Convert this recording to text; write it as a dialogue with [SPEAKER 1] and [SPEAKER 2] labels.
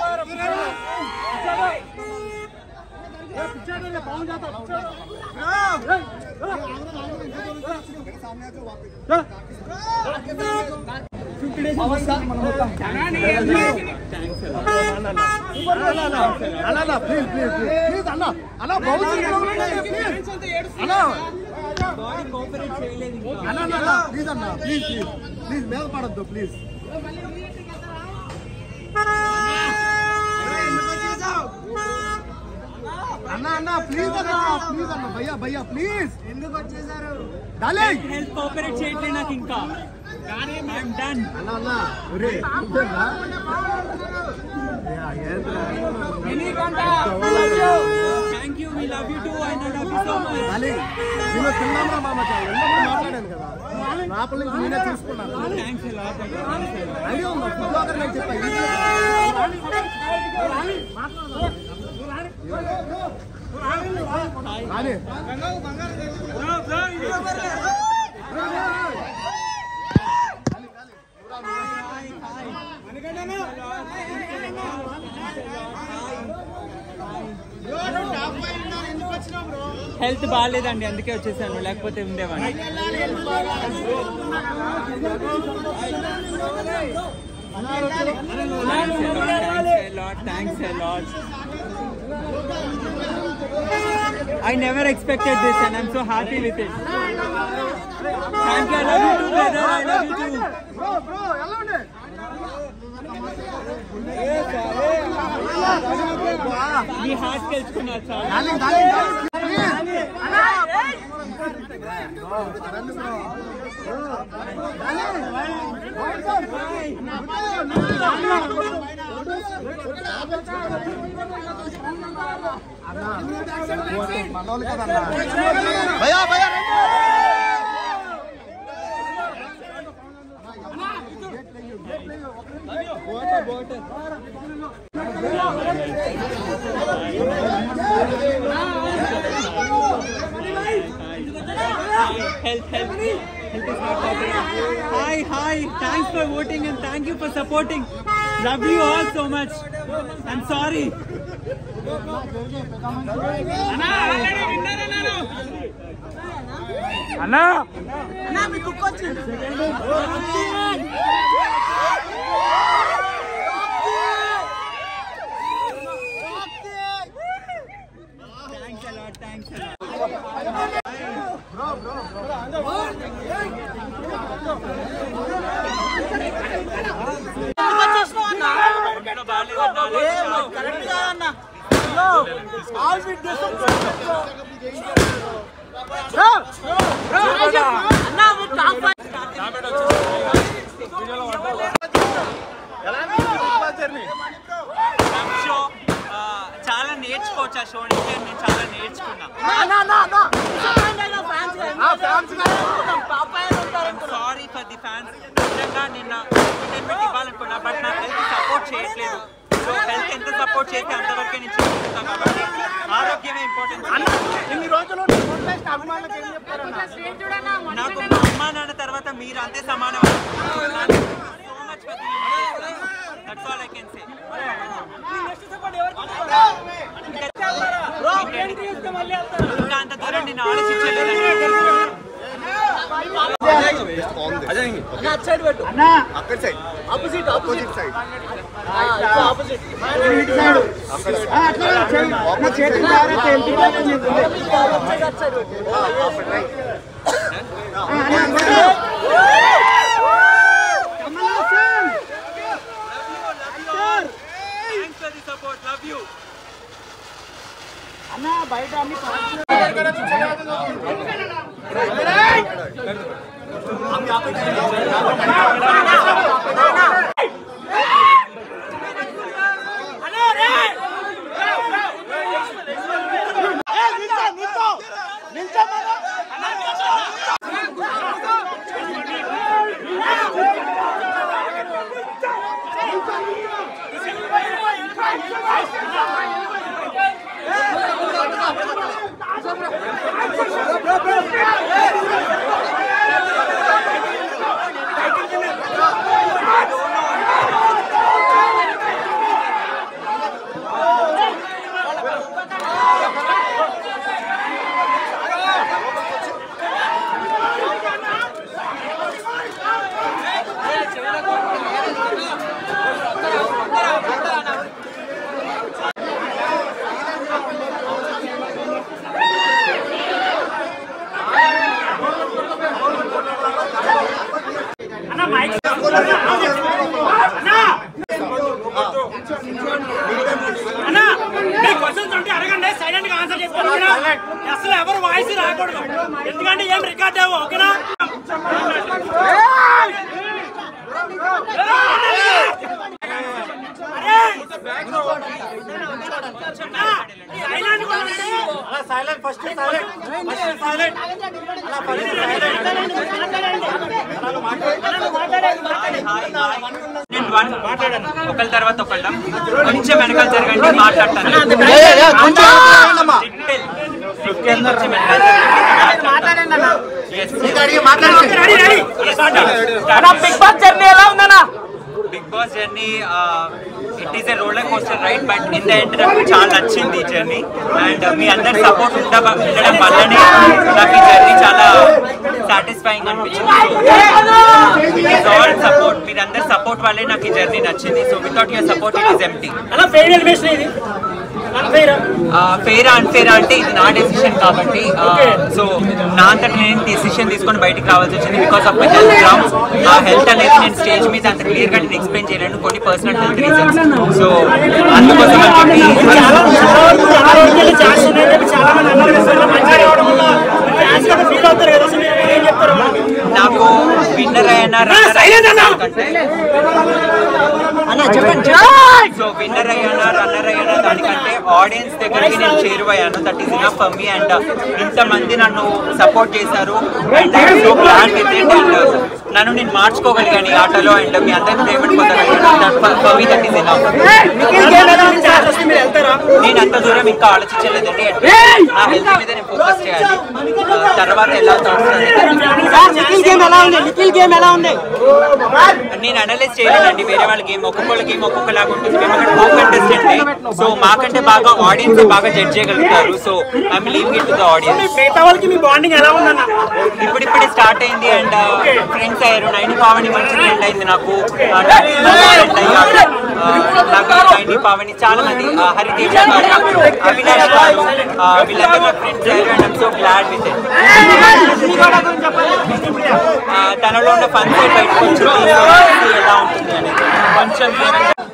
[SPEAKER 1] అన్న please please please అన్న అన్న బౌన్సింగ్ అన్న అన్న అన్న ప్లీజ్ అన్న ప్లీజ్ ప్లీజ్ ప్లీజ్ మీద పడద్దు ప్లీజ్ అన్న అన్న ప్లీజ్ అన్న ప్లీజ్ అన్న భయ్యా భయ్యా ప్లీజ్ ఎందుకు వచ్చేసారు డార్లింగ్
[SPEAKER 2] హెల్త్ కోఆపరేట్ చేయట్లేదు నాకు ఇంకా ఐఎమ్ డన్
[SPEAKER 1] అన్న అన్న ఒరే ఇదేనా?
[SPEAKER 2] Thank you we love you too and I love you so much
[SPEAKER 1] darling నేను తిన్నామా మామ ఎన్నప్పుడు మాట్లాడాను కదా లోపల నుంచి నేనే తీసుకున్నాను
[SPEAKER 2] థ్యాంక్స్ లాట్
[SPEAKER 1] ఐడియా ఉందా ఫుడ్ బ్లాగర్ నేను చెప్పా రాని
[SPEAKER 2] హెల్త్ బాగాలేదండి అందుకే వచ్చేసాను లేకపోతే ఉండేవాడిని thanks lot I never expected this and I'm so happy with it. Thank you. I love you too, brother. I love you too.
[SPEAKER 1] Bro bro ఎలా ఉండే
[SPEAKER 2] మీ హార్ట్ తెలుసుకున్నారు సార్
[SPEAKER 1] డార్లింగ్ డార్లింగ్ డార్లింగ్ భయా భయా
[SPEAKER 2] Health, health. Health is not happening. Hi, hi. Thanks for voting and thank you for supporting. Love you all so much. I'm sorry. అన్నా thanks a lot thanks a lot show చాలా నేర్చుకోవచ్చు ఆ show నుంచి and నేను చాలా నేర్చుకున్నా సారీ ఫర్ ది ఫ్యాన్స్ నిజంగా నిన్న ఎంటర్టైన్మెంట్ ఇవ్వాలనుకున్నా బట్ నా హెల్త్ సపోర్ట్ చేయట్లేదు సో హెల్త్ ఎంత సపోర్ట్ చేస్తే అంతవరకే నేను చేసుకుంటాను కాబట్టి ఆరోగ్యమే ఇంపార్టెంట్
[SPEAKER 1] ఇన్ని రోజులు అభిమానులకు ఏం చెప్తారన్నా
[SPEAKER 2] నాకు మా అమ్మా నాన్న తర్వాత మీరు అంతే సమానం so much for that's all I can say ఇంకా అంత దూరం నేను ఆలోచించలేదు
[SPEAKER 1] అక్కడ side opposite opposite side
[SPEAKER 2] thanks for the support love you
[SPEAKER 1] Hey!
[SPEAKER 3] అన్నా మీ క్వశ్చన్స్ ఉంటే అడగండి సైలెంట్ గా ఆన్సర్ చేసుకోండి ఓకేనా అసలు ఎవరు వాయిస్ రాకూడదు ఎందుకంటే ఏం రికార్డ్ అవ్వ ఓకేనా silent
[SPEAKER 1] silent first silent first silent అలా ఫస్ట్
[SPEAKER 2] నేను వన్ ఒకళ్ళ తర్వాత ఒకళ్ళం కొంచెం వెనకాల జరగండి మాట్లాడతాను Little. కొంచెం వెనకాల జరగండి. Yes.
[SPEAKER 3] Ready ready
[SPEAKER 2] Yes.
[SPEAKER 3] Bigg Boss journey ఎలా ఉందన్నా
[SPEAKER 2] Bigg Boss journey it is a roller coaster ride but in the end నాకు చాలా నచ్చింది ఈ జర్నీ అండ్ మీ అందరి సపోర్ట్ ఉండ ఉండడం వల్లనే నాకు ఈ జర్నీ చాలా సాటిస్ఫైయింగ్ అనిపించింది ఇట్ ఈస్ ఆల్ సపోర్ట్ మీరందరి సపోర్ట్ వల్లే నాకు ఈ జర్నీ నచ్చింది so without your support it is empty
[SPEAKER 3] అలా ఫెయిర్ ఎలిమినేషన్ ఇది ఫెయిర్
[SPEAKER 2] ఫెయిర్ అన్ఫెయిర్ అంటే ఇది నా డెసిషన్ కాబట్టి సో నా అంతట నేను డెసిషన్ తీసుకొని బయటికి రావాల్సి వచ్చింది because of my health grounds ఆ హెల్త్ అనేది నేను స్టేజ్ మీద అంత క్లియర్ గా నేను ఎక్స్ప్లెయిన్ చేయలేను కొన్ని పర్సనల్ హెల్త్ రీజన్స్ సో అందుకోసం అని చెప్పి
[SPEAKER 3] చాలా చాలా వరకు చాలా వరకు వెళ్ళి ఛాన్స్ ఉన్నాయని చెప్పి చాలా మంది అన్నారు కదా సార్ మంచిగా రావడం వల్ల ఛాన్స్ కదా ఫీల్ అవుతారు కదా అసలు మీరు ఏం చెప్తారు
[SPEAKER 2] నాకు విన్నర్ అయినా
[SPEAKER 3] silent అన్నా.
[SPEAKER 2] సో విన్నర్ అయ్యానా రన్నర్ అయ్యానా దానికంటే ఆడియన్స్ దగ్గరికి నేను చేరువయ్యాను that is enough for me and ఇంతమంది నన్ను సపోర్ట్ చేశారు and I so glad with it and నన్ను నేను మార్చుకోగలిగాను ఈ ఆటలో అండ్ మీ అందరికి పేమెంట్ పొందగలిగాను for me that is enough
[SPEAKER 3] chance వస్తే మీరు వెళ్తారా
[SPEAKER 2] నేను అంత దూరం ఇంకా ఆలోచించలేదండి నా హెల్త్ మీద నేను ఫోకస్ చేయాలి ఆ, తర్వాత ఎలా థాట్స్
[SPEAKER 3] నిఖిల్ గేమ్ ఎలా ఉంది నిఖిల్ గేమ్ ఎలా ఉంది
[SPEAKER 2] నేను అనలైజ్ చేయలేనండి వేరే వాళ్ళ గేమ్ ఒక్కొక్కళ్ళ గేమ్ ఒక్కొక్కలాగా ఉంటుంది మేము అక్కడ కో కంటెస్టెంట్ సో మాకంటే బాగా ఆడియన్స్ బాగా జడ్జ్ చేయగలుగుతారు so I'm leaving it to the audience
[SPEAKER 3] మిగతా వాళ్ళకి మీ బాండింగ్ ఎలా ఉందన్న
[SPEAKER 2] ఇప్పుడిప్పుడే స్టార్ట్ అయింది అండ్ ఫ్రెండ్స్ అయ్యారు నైని పావని మంచి ఫ్రెండ్ అయింది నాకు ఆ, నటి మంచి friend అయ్యారు ఆ, నాకు నైని పావని చాలా మంది ఆ, హరితేజ గారు అవినాష్ గారు ఆ, వీళ్ళందరూ నాకు ఫ్రెండ్స్ అయ్యారు and I'm so glad with it తనలో ఉన్న ఫన్ సైడ్ బయటకు వచ్చి ఎలా ఉంటుంది అనేది కొంచెం దూరంగా